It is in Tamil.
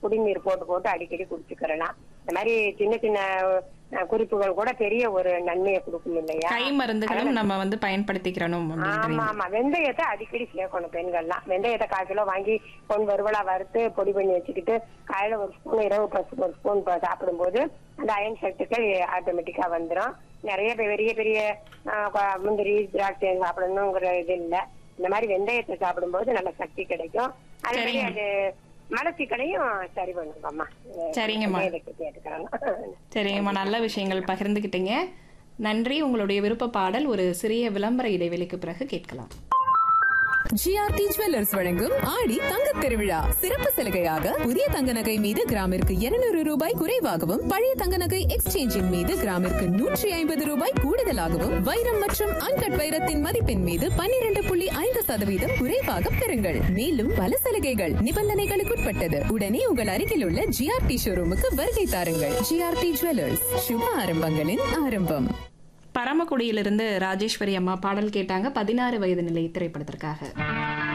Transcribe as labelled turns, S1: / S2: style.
S1: குடிநீர் போட்டு போட்டு அடிக்கடி குடிச்சுக்கிறலாம் இந்த மாதிரி சின்ன சின்ன அஹ், குறிப்புகள் கூட பெரிய ஒரு நன்மையை கொடுக்கும் இல்லையா
S2: கை மருந்துகளும் நம்ம வந்து பயன்படுத்திக்கிறணும்
S1: ஆமா
S2: அப்படின்றீங்க
S1: ஆமா வெந்தயத்தை அடிக்கடி சேர்க்கணும் பெண்கள்லாம் வெந்தயத்தை கால் கிலோ வாங்கி பொன் வறுவலா வறுத்து பொடி பண்ணி வச்சுக்கிட்டு காலையில ஒரு ஸ்பூன் இரவு பசு ஒரு ஸ்பூன் சாப்பிடும்போது அந்த அயன் சத்துக்கள் ஆட்டோமேட்டிக்கா வந்துரும் நிறைய பெ- பெரிய பெரிய ஆஹ், கொ- முந்திரி திராட்சை சாப்பிடணுங்கிற இது இல்ல இந்த மாதிரி வெந்தயத்தை சாப்பிடும்போது நல்ல சக்தி கிடைக்கும் அதே மாதிரி
S2: சரிங்க.
S1: அது மலச்சிக்கலையும் சரி பண்ணுங்கம்மா
S2: சரிங்கம்மா.
S1: இதுக்கு கேட்டுக்கிறாங்க
S2: சரிங்கம்மா நல்ல விஷயங்கள் பகிர்ந்துக்கிட்டீங்க நன்றி உங்களுடைய விருப்ப பாடல் ஒரு சிறிய விளம்பர இடைவெளிக்கு பிறகு கேட்கலாம்
S3: ஜிஆர்டி ஜுவல்லர்ஸ் வழங்கும் ஆடி தங்கத் திருவிழா சிறப்பு சலுகையாக புதிய தங்க நகை மீது கிராமிற்கு 200 ரூபாய் குறைவாகவும் பழைய தங்க நகை எக்ஸ்சேஞ்சின் மீது கிராமிற்கு நூற்றி ஐம்பது ரூபாய் கூடுதலாகவும் வைரம் மற்றும் அன்கட் வைரத்தின் மதிப்பின் மீது 12.5% புள்ளி ஐந்து சதவீதம் குறைவாக பெறுங்கள் மேலும் பல சலுகைகள் நிபந்தனைகளுக்குட்பட்டது உடனே உங்கள் அருகில் உள்ள ஜிஆர்டி ஷோரூமுக்கு வருகை தாருங்கள் ஜிஆர்டி ஜுவல்லர்ஸ் சுப ஆரம்பங்களின் ஆரம்பம்
S2: பரமக்குடியிலிருந்து ராஜேஸ்வரி அம்மா பாடல் கேட்டாங்க பதினாறு வயது நிலை திரைப்படத்திற்காக